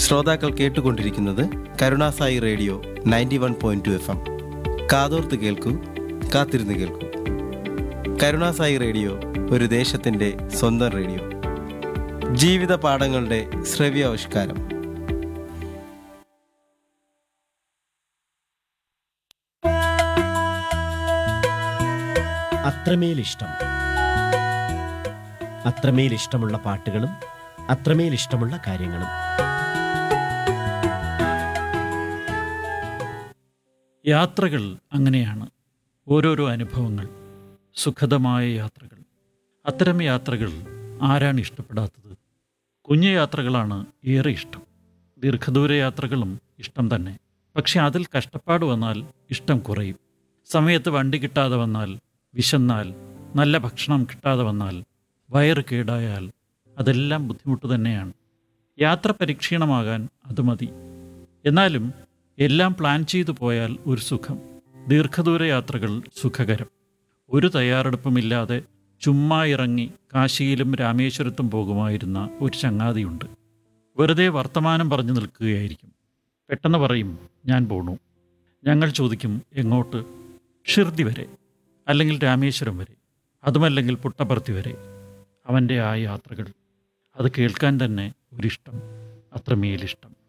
ശ്രോതാക്കൾ കേട്ടുകൊണ്ടിരിക്കുന്നത് Karunasai radio ninety one point two F M കാതോർത്ത് കേൾക്കൂ കാത്തിരുന്ന് കേൾക്കൂ കരുണാസായി റേഡിയോ ഒരു ദേശത്തിൻ്റെ സ്വന്തം റേഡിയോ ജീവിത പാഠങ്ങളുടെ ശ്രവ്യാവിഷ്കാരം അത്രമേൽ ഇഷ്ടം അത്രമേൽ ഇഷ്ടമുള്ള പാട്ടുകളും അത്രമേൽ ഇഷ്ടമുള്ള കാര്യങ്ങളും യാത്രകൾ അങ്ങനെയാണ് ഓരോരോ അനുഭവങ്ങൾ സുഖദമായ യാത്രകൾ അത്തരം യാത്രകൾ ആരാണ് ഇഷ്ടപ്പെടാത്തത് കുഞ്ഞു യാത്രകളാണ് ഏറെ ഇഷ്ടം ദീർഘദൂര യാത്രകളും ഇഷ്ടം തന്നെ പക്ഷെ അതിൽ കഷ്ടപ്പാട് വന്നാൽ ഇഷ്ടം കുറയും സമയത്ത് വണ്ടി കിട്ടാതെ വന്നാൽ വിശന്നാൽ നല്ല ഭക്ഷണം കിട്ടാതെ വന്നാൽ വയറ് കേടായാൽ അതെല്ലാം ബുദ്ധിമുട്ട് തന്നെയാണ് യാത്ര പരീക്ഷീണമാകാൻ അത് മതി എന്നാലും എല്ലാം പ്ലാൻ ചെയ്തു പോയാൽ ഒരു സുഖം ദീർഘദൂര യാത്രകൾ സുഖകരം ഒരു തയ്യാറെടുപ്പുമില്ലാതെ ചുമ്മാ ഇറങ്ങി കാശിയിലും രാമേശ്വരത്തും പോകുമായിരുന്ന ഒരു ചങ്ങാതിയുണ്ട് വെറുതെ വർത്തമാനം പറഞ്ഞു നിൽക്കുകയായിരിക്കും പെട്ടെന്ന് പറയും ഞാൻ പോണു ഞങ്ങൾ ചോദിക്കും എങ്ങോട്ട് ഷിർദി വരെ അല്ലെങ്കിൽ രാമേശ്വരം വരെ അതുമല്ലെങ്കിൽ പുട്ടപ്പർത്തി വരെ അവൻ്റെ ആ യാത്രകൾ അത് കേൾക്കാൻ തന്നെ ഒരിഷ്ടം അത്രമേലിഷ്ടം